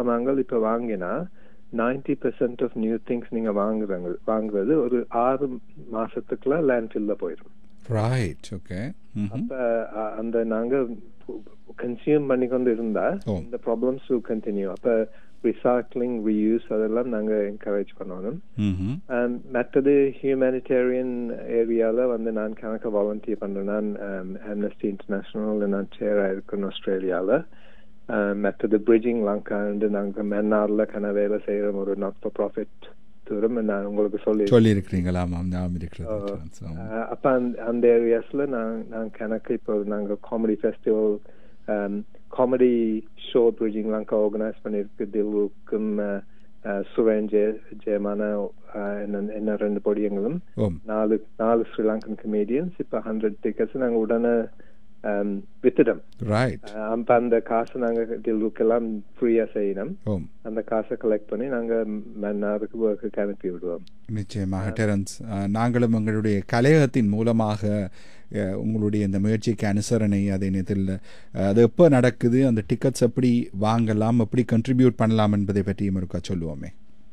சாமான்கள் இப்ப வாங்கினா ninety percent of new things நீங்க வாங்குறாங்க வாங்குறது ஒரு ஆறு மாசத்துக்குள்ள லேண்ட்ஃபில்ல போயிடும் ரைட் ஓகே அப்ப அ- அந்த நாங்க கன்சியூம் பண்ணி கொண்டு இருந்தா ஓ. இந்த ப்ராப்ளம்ஸ் கண்டினியூ அப்ப ரிசைக்ளிங் ரீயூஸ் அதெல்லாம் நாங்க என்கரேஜ் பண்ணணும் Um, மற்றது ஹியூமனிடேரியன் ஏரியால வந்து நான் கணக்கு வாலண்டியர் பண்றேன் நான் அம்னஸ்டி இன்டர்நேஷனல் நான் சேரா இருக்கேன் ஆஸ்திரேலியால Um, மற்றது பிரிட்ஜிங் லங்காண்டு நாங்க மென்னார்ல கன வேலை செய்யற ஒரு நாட் ஃபார் ப்ராஃபிட் தூரம் நான் உங்களுக்கு சொல்லி சொல்லி இருக்கிறீங்களா ஆமாம் ஞாபகம் இருக்கிறது Terence. ஆமாம். அஹ் அப்ப அந்த- அந்த ஏரியாஸ்ல நான் நான் கணக்கு இப்போ நாங்க comedy festival comedy show bridging Lanka organise பண்ணிருக்கு தில்வுக்கும் சுரேன் ஜெய ஜெயமான அஹ், என்ன- என்ன ரெண்டு பொடியங்களும் ஓம் நாலு நாலு ஸ்ரீலங்கன் கமேடியன்ஸ் இப்ப ஹண்ட்ரட் டிக்கெட்ஸ் நாங்க உடனே um, வித்துட்டோம் ரைட் அஹ் அப்ப அந்த காசு நாங்க தில்வுக்கு எல்லாம் ஃப்ரீயா செய்யணும் ஓம் அந்த காசை கலெக்ட் பண்ணி நாங்க மன்னாருக்கு ஒர்க்கு அனுப்பி விடுவோம் நிச்சயமாக டெரன்ஸ் அஹ், நாங்களும் எங்களுடைய கலையகத்தின் மூலமாக அஹ், உங்களுடைய இந்த முயற்சிக்கு அனுசரணை அதே நேரத்தில் அஹ், அது எப்போ நடக்குது அந்த டிக்கெட்ஸ் எப்படி வாங்கலாம் எப்படி கண்ட்ரிபியூட் பண்ணலாம் என்பதை பற்றியும் இருக்கா சொல்லுவோமே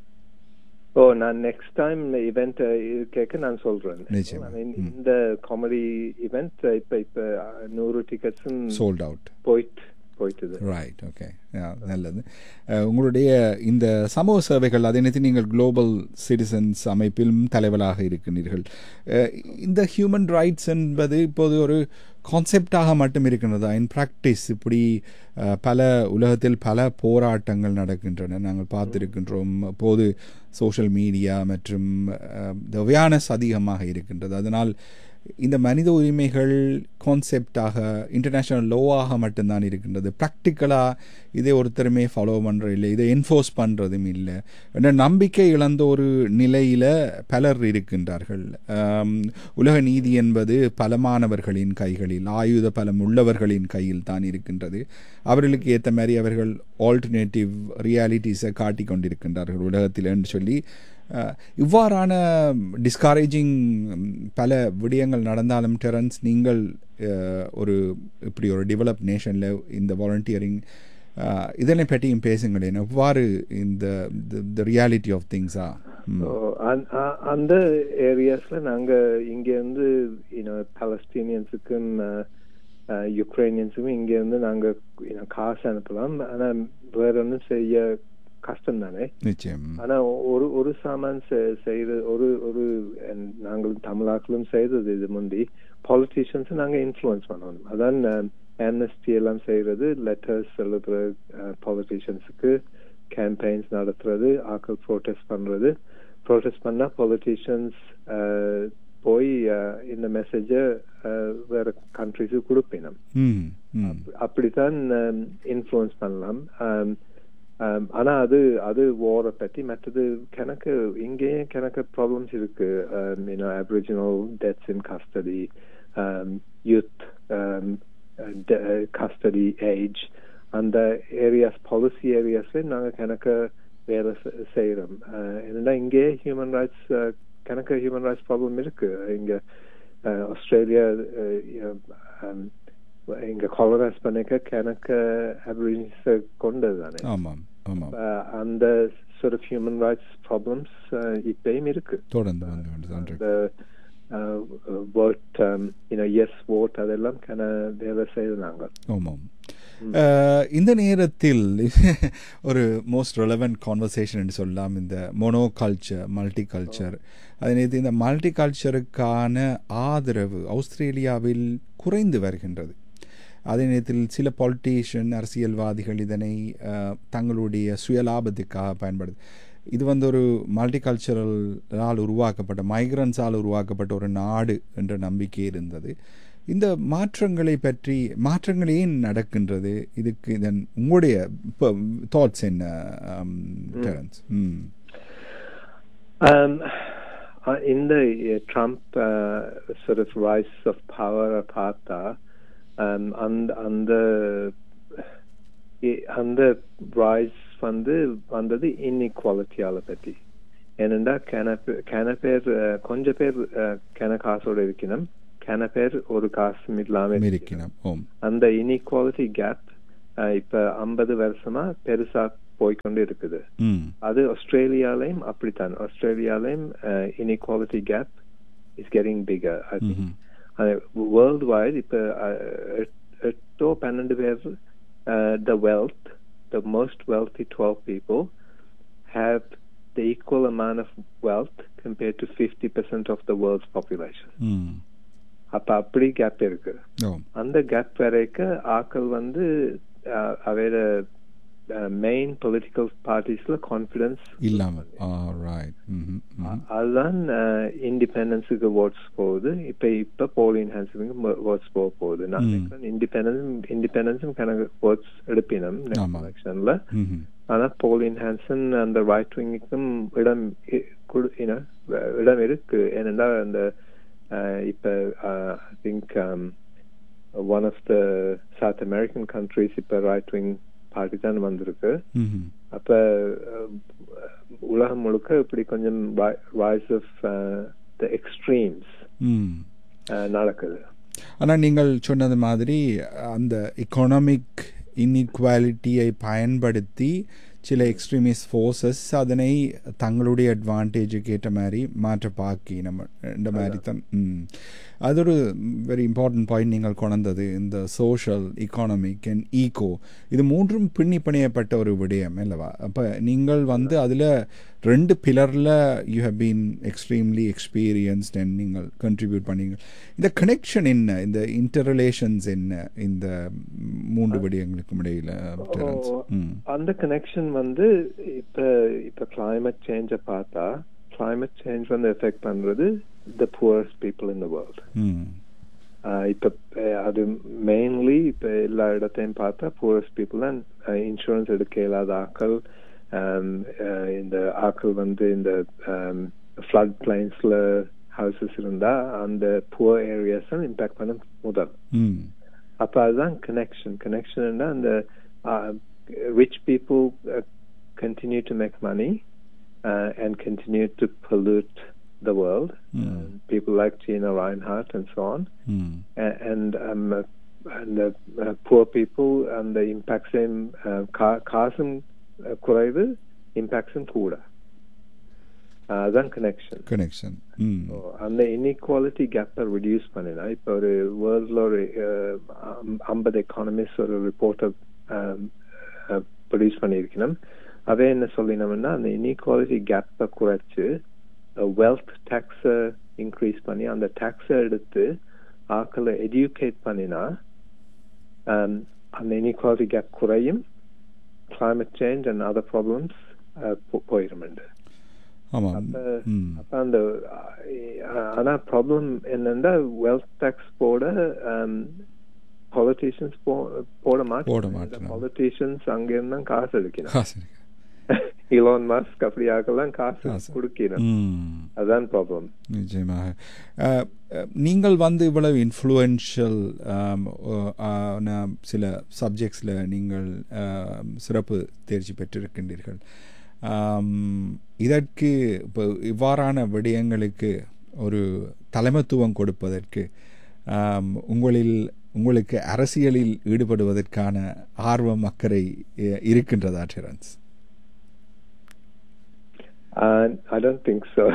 ஓ நான் நெக்ஸ்ட் டைம் இவெண்ட் கேட்க நான் சொல்றேன் நிச்சயமா. I mean, இந்த காமெடி இவெண்ட் இப்ப இப்ப அஹ், நூறு டிக்கெட்ஸும் சோல்ட் அவுட் போயிட்டு போயிட்டுது ரைட் ஓகே நல்லது அஹ், உங்களுடைய இந்த சமூக சேவைகள் அதே நேரத்தில் நீங்கள் குளோபல் சிட்டிசன்ஸ் அமைப்பிலும் தலைவராக இருக்கின்றீர்கள் அஹ், இந்த ஹியூமன் ரைட்ஸ் என்பது இப்போது ஒரு கான்செப்டாக மட்டும் இருக்கின்றதா இன் ப்ராக்டிஸ் இப்படி அஹ், பல உலகத்தில் பல போராட்டங்கள் நடக்கின்றன நாங்கள் பார்த்திருக்கின்றோம் அப்போது சோஷியல் மீடியா மற்றும் அவேர்னஸ் அதிகமாக இருக்கின்றது அதனால் இந்த மனித உரிமைகள் கான்செப்டாக இன்டர்நேஷ்னல் லோவாக மட்டும்தான் இருக்கின்றது ப்ராக்டிக்கலாக இதை ஒருத்தருமே ஃபாலோ பண்ணுற இல்லை இதை என்ஃபோர்ஸ் பண்ணுறதும் இல்லை என்ற நம்பிக்கை இழந்த ஒரு நிலையில் பலர் இருக்கின்றார்கள் ஆம், உலக நீதி என்பது பலமானவர்களின் கைகளில் ஆயுத பலம் உள்ளவர்களின் கையில் தான் இருக்கின்றது அவர்களுக்கு ஏற்ற மாதிரி அவர்கள் ஆல்டர்னேட்டிவ் ரியாலிட்டிஸை காட்டிக் கொண்டிருக்கின்றார்கள் உலகத்தில் என்று சொல்லி அஹ், இவ்வாறான டிஸ்கரேஜிங் பல விடயங்கள் நடந்தாலும் டெரன்ஸ் நீங்கள் அஹ், ஒரு இப்படி ஒரு டெவலப் நேஷனில் இந்த வாலண்டியரிங் இதனை பற்றியும் பேசுங்களேன் எவ்வாறு இந்த த ரியாலிட்டி ஆஃப் திங்ஸா So, அந்த- அ- அந்த ஏரியாஸ்ல நாங்க இங்க இருந்து பலஸ்தீனியன்ஸுக்கும் யுக்ரைனியன்ஸுக்கும் இங்க இருந்து நாங்க you know, காசு அனுப்பலாம் ஆனா வேற ஒன்றும் செய்ய கஷ்டம் தானே நிச்சயம் ஆனா ஒரு ஒரு சாமான் செ- செய்யறது ஒரு ஒரு அஹ், நாங்களும் தமிழாக்களும் செய்தது இது முந்தி பாலிட்டிஷியன்ஸ் நாங்க இன்ஃப்ளூயன்ஸ் பண்ணணும் அதான் ஆம்னஸ்டி எல்லாம் செய்யறது லெட்டர்ஸ் எழுதுற பாலிட்டிஷியன்ஸுக்கு கேம்பெயின்ஸ் நடத்துறது ஆக்கள் ப்ரோட்டஸ்ட் பண்றது ப்ரோட்டஸ்ட் பண்ணா பாலிட்டிஷியன்ஸ் போய் அஹ், இந்த மெசேஜ வேற கண்ட்ரிஸுக்கு கொடுப்பினோம் ம் ம் அப்படித்தான் இன்ஃப்ளூயன்ஸ் பண்ணலாம் Um, um, ஆனா அது அது வார பத்தி மற்றது கணக்கு இங்கேயே கணக்கு ப்ராப்ளம்ஸ் இருக்கு you know aboriginal deaths in custody youth custody age அந்த ஏரியாஸ் பாலிசி ஏரியாஸ்ல நாங்க கணக்கு வேலை செ- செய்யறோம் Uh, என்னன்னா இங்கே ஹியூமன் ரைட்ஸ் கணக்கு ஹியூமன் ரைட்ஸ் ப்ராப்ளம் இருக்கு இங்க uh, Australia uh, you know, um, இங்க காலரைஸ் பண்ணிக்க கணக்கு அபிரிஜின்ஸ் கொண்டது தானே ஆமாம் ஆமாம் அஹ் அந்த sort of human rights problems uh, இப்பயும் இருக்கு தொடர்ந்து வந்து கொண்டு தான் இருக்கு. அந்த vote um, you know yes vote அதெல்லாம் கன வேலை செய்தாங்க ஆமாம் அஹ், இந்த நேரத்தில் ஒரு மோஸ்ட் ரெலவெண்ட் கான்வர்சேஷன் என்று சொல்லலாம் இந்த மொனோ கல்ச்சர் மல்டி கல்ச்சர் அதே நேரத்தில் இந்த மல்டி கல்ச்சருக்கான ஆதரவு ஆஸ்திரேலியாவில் குறைந்து வருகின்றது அதே நேரத்தில் சில பாலிட்டிஷியன் அரசியல்வாதிகள் இதனை அஹ், தங்களுடைய சுயலாபத்துக்காக பயன்படுது இது வந்து ஒரு மல்டி கல்ச்சரலால் உருவாக்கப்பட்ட மைக்ரன்ஸால் உருவாக்கப்பட்ட ஒரு நாடு என்ற நம்பிக்கை இருந்தது இந்த மாற்றங்களை பற்றி மாற்றங்கள் ஏன் நடக்கின்றது இதுக்கு இதன் உங்களுடைய தாட்ஸ் என்ன டெரன்ஸ் ம் Um, uh, in the uh, Trump uh, sort of rise of power பார்த்தா um, அந்த அந்த இ- அந்த ரைஸ் வந்து வந்தது இன்இக்வாலிட்டியால பத்தி ஏனெண்டா கன பே- கன பேர் அஹ், கொஞ்ச பேர் அஹ், கன காசோட இருக்கணும் கன பேர் ஒரு காசும் இல்லாம இருக்கணும். இருக்கணும் ஓம் அந்த இன்இக்வாலிட்டி கேப் இப்ப ஐம்பது வருஷமா பெருசா போய்க்கொண்டு இருக்குது ம் அது ஆஸ்திரேலியாலையும் அப்படித்தான் ஆஸ்திரேலியாலையும் inequality gap is getting bigger I think worldwide இப்ப அஹ், எட்- எட்டோ பன்னெண்டு பேர் the wealth the most wealthy twelve people have the equal amount of wealth compared to fifty percent of the world's population ம் அப்ப அப்படி கேப் இருக்கு ஓ அந்த கேப் வரைக்கும் ஆக்கள் வந்து அஹ், அவையோட மெயின் பொலிட்டிக்கல் பார்ட்டிஸ்ல கான்பிடன்ஸ் இல்லாமல் ஆ ரைட் ம் ம் அதுதான் இண்டிபெண்டன்ஸுக்கு ஓட்ஸ் போகுது இப்ப இப்ப போலிங் ஹான்சனுக்கு ஓட்ஸ் போக போகுது நான் ம். நினைக்கிறேன் இண்டிபெண்டன்ஸ் இண்டிபெண்டன்ஸும் கணக்கு ஓட்ஸ் எடுப்பினம் ஆமா. எலெக்ஷன்ல ம் ஆனா போலின் ஹான்சன் அந்த ரைட் விங்குக்கும் இடம் இ- குடு- you know, இடம் இருக்கு ஏனென்றால் அந்த அஹ், இப்ப I think one of the South American countries இப்ப ரைட் விங் பார்ட்டி தான் வந்திருக்கு ம் அப்ப அஹ், உலகம் முழுக்க இப்படி கொஞ்சம் வாய்ஸ் ஆஃப் த எக்ஸ்ட்ரீம்ஸ் ம் நடக்குது ஆனால் நீங்கள் சொன்னது மாதிரி அந்த எக்கனாமிக் இன்இக்வாலிட்டியை பயன்படுத்தி சில எக்ஸ்ட்ரீமிஸ்ட் ஃபோர்ஸஸ் அதனை தங்களுடைய அட்வான்டேஜுக்கு ஏற்ற மாதிரி மாற்ற பாக்கி நம்ம இந்த மாதிரி தான் ம். அது ஒரு வெரி இம்பார்ட்டன்ட் பாயிண்ட் நீங்கள் கொண்டது இந்த சோஷியல் எக்கானமிக் அண்ட் ஈகோ இது மூன்றும் பின்னி பிணையப்பட்ட ஒரு விடயம் அல்லவா அப்போ நீங்கள் வந்து அதில் ரெண்டு பிலரில் you have been extremely experienced and நீங்கள் கண்ட்ரிபியூட் பண்ணீங்க இந்த கனெக்ஷன் என்ன இந்த இன்டர் ரிலேஷன்ஸ் என்ன இந்த மூன்று விடயங்களுக்கும் இடையில Terence? ஓ, ம் அந்த கனெக்ஷன் வந்து இப்ப இப்ப climate சேஞ்ச பார்த்தா climate சேஞ்ச் வந்து எஃபெக்ட் பண்றது த புவர்ஸ்ட் பீப்புள் இன் த வேர்ல்ட் ம் இப்ப அஹ், அது மெயின்லி இப்ப எல்லா இடத்தையும் பார்த்தா புவர்ஸ்ட் பீப்புள் தான் இன்சூரன்ஸ் எடுக்க இயலாத ஆக்கள் um, அஹ், இந்த ஆக்கள் வந்து இந்த ஃப்ளட் பிளைன்ஸ்ல ஹவுசஸ் இருந்தா அந்த புவர் ஏரியாஸ் இம்பாக்ட் பண்ண முதல் ம் அப்ப அதுதான் கனெக்ஷன் கனெக்ஷன் அந்த rich people continue to make money and continue to pollute the world Mm. People like China Reinhardt and so on ம் A- and um, uh, and the uh, poor people and the impacts in uh, கா- காசும் uh, குறைவு இம்பாக்ட்ஸும் கூட Uh, அதுதான் connection connection ம் அந்த inequality கேப்பை reduce பண்ணினா இப்போ ஒரு வேர்ல்ட்ல ஒரு அஹ், அம்- ஐம்பது எக்கானமிஸ்ட் ஒரு ரிப்போர்ட்டை ப்ரொடியூஸ் பண்ணியிருக்கணும் அதே என்ன சொல்லினோம்னா அந்த இன்இக்வாலிட்டி கேப்பை குறைச்சு வெல்த் டேக்ஸை இன்க்ரீஸ் பண்ணி அந்த டேக்ஸை எடுத்து ஆக்களை எடியூகேட் பண்ணினா um, அந்த இன்இக்வாலிட்டி கேப் குறையும் climate change and other problems போயிடும் ஆமாம் அப்ப ம் அப்ப அந்த அஹ், ஆனா ப்ராப்ளம் என்னன்னா வெல்த் டேக்ஸ் போட பொலிட்டீஷியன்ஸ் போட போட மாட்டேன் மாட்டேன். பொலிட்டீஷியன்ஸ் அங்க இருந்தா காசு எடுக்கணும் காசு இருக்கு. இலோன் மாஸ்க் அப்படி ஆக்கலாம் காசு காசு. கொடுக்கணும் ம் அதான் ப்ராப்ளம் நிச்சயமாக அஹ், அஹ், நீங்கள் வந்து இவ்வளவு இன்ஃப்ளூயன்ஷியல் சில சப்ஜெக்ட்ஸில் நீங்கள் ஆம், சிறப்பு தேர்ச்சி பெற்றிருக்கின்றீர்கள் ஆம், இதற்கு இப்போ இவ்வாறான விடயங்களுக்கு ஒரு தலைமத்துவம் கொடுப்பதற்கு ஆம், உங்களில் உங்களுக்கு அரசியலில் ஈடுபடுவதற்கான ஆர்வம் அக்கறை அஹ், இருக்கின்றதா Terence I don't think so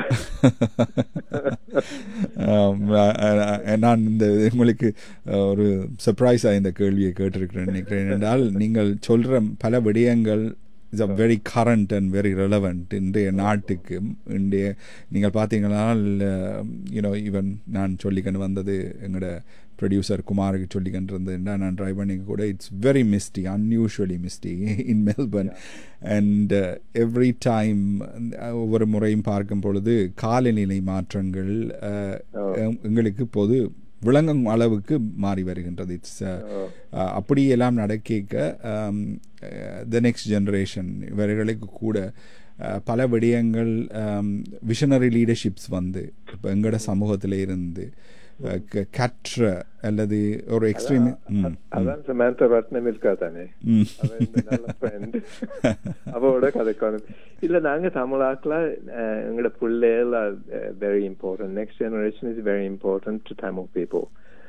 ஆம், அ- அ- நான் இந்த உங்களுக்கு அஹ், ஒரு சர்ப்ரைஸாக இந்த கேள்வியை கேட்டிருக்கிறேன் நினைக்கிறேன் என்றால் நீங்கள் சொல்கிற பல விடயங்கள் is a very current and very relevant இன்றைய நாட்டுக்கு இன்றைய நீங்கள் பார்த்தீங்கன்னா யூனோ ஈவன் நான் சொல்லிக்கொண்டு வந்தது எங்களோட ப்ரொடியூசர் குமாருக்கு சொல்லிக்கிட்டு இருந்ததுன்னா நான் ட்ரை பண்ணி கூட it's very misty unusually misty in Melbourne and every time ஒவ்வொரு முறையும் பார்க்கும் பொழுது காலநிலை மாற்றங்கள் அஹ், Oh. எம்- எங்களுக்கு இப்போது விளங்கும் அளவுக்கு மாறி வருகின்றது இட்ஸ் அப்படியெல்லாம் நடக்க த நெக்ஸ்ட் ஜெனரேஷன் இவர்களுக்கு கூட அஹ், பல விடயங்கள் விஷனரி லீடர்ஷிப்ஸ் வந்து இப்போ எங்களோட சமூகத்தில் இருந்து அஹ், க- கற்ற அல்லது ஒரு எக்ஸ்ட்ரீம் ம் அதான் சமந்தா ரத்னம் இருக்கா தானே ம் அவ இந்த நல்ல friend. அவளோட கதைக்கணும் இல்ல நாங்க தமிழாக்கல எங்களோட பிள்ளைகள் very important next generation is very important to Tamil people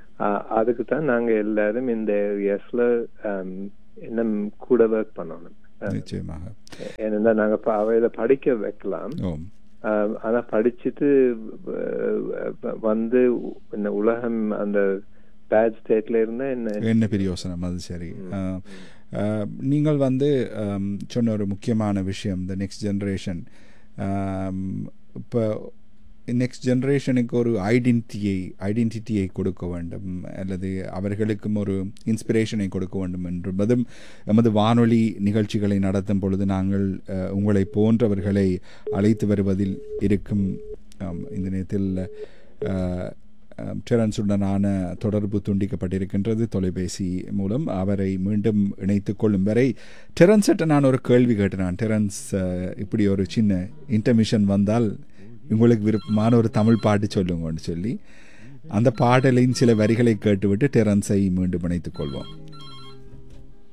அதுக்கு தான் நாங்க எல்லாரும் இந்த ஏரியாஸ்ல இன்னும் கூட ஒர்க் பண்ணணும் நிச்சயமாக ஏன்னா நாங்க ப- அவையில படிக்க வைக்கலாம் ஓ ஆஹ் ஆனா படிச்சுட்டு அஹ், வந்து இந்த உலகம் அந்த பேட் ஸ்டேட்ல இருந்தா என்ன என்ன பிரயோசனம் அது சரி அஹ், அஹ், நீங்கள் வந்து அம், சொன்ன ஒரு முக்கியமான விஷயம் இந்த நெக்ஸ்ட் ஜென்ரேஷன் இப்போ நெக்ஸ்ட் ஜென்ரேஷனுக்கு ஒரு ஐடென்டிட்டியை ஐடென்டிட்டியை கொடுக்க வேண்டும் அல்லது அவர்களுக்கும் ஒரு இன்ஸ்பிரேஷனை கொடுக்க வேண்டும் என்பதும் எமது வானொலி நிகழ்ச்சிகளை நடத்தும் பொழுது நாங்கள் அஹ், உங்களை போன்றவர்களை அழைத்து வருவதில் இருக்கும் ஆம், இந்த நேரத்தில் அஹ், அஹ், டெரன்ஸுடனான தொடர்பு துண்டிக்கப்பட்டிருக்கின்றது தொலைபேசி மூலம் அவரை மீண்டும் இணைத்துக் கொள்ளும் வரை டெரன்ஸ்கிட்ட நான் ஒரு கேள்வி கேட்டேன் டெரன்ஸ் அஹ், இப்படி ஒரு சின்ன இன்டர்மிஷன் வந்தால் உங்களுக்கு விருப்பமான ஒரு தமிழ் பாட்டு சொல்லுங்கன்னு சொல்லி அந்த பாடலின் சில வரிகளை கேட்டுவிட்டு டெரன்ஸை மீண்டும் இணைத்துக் கொள்வோம்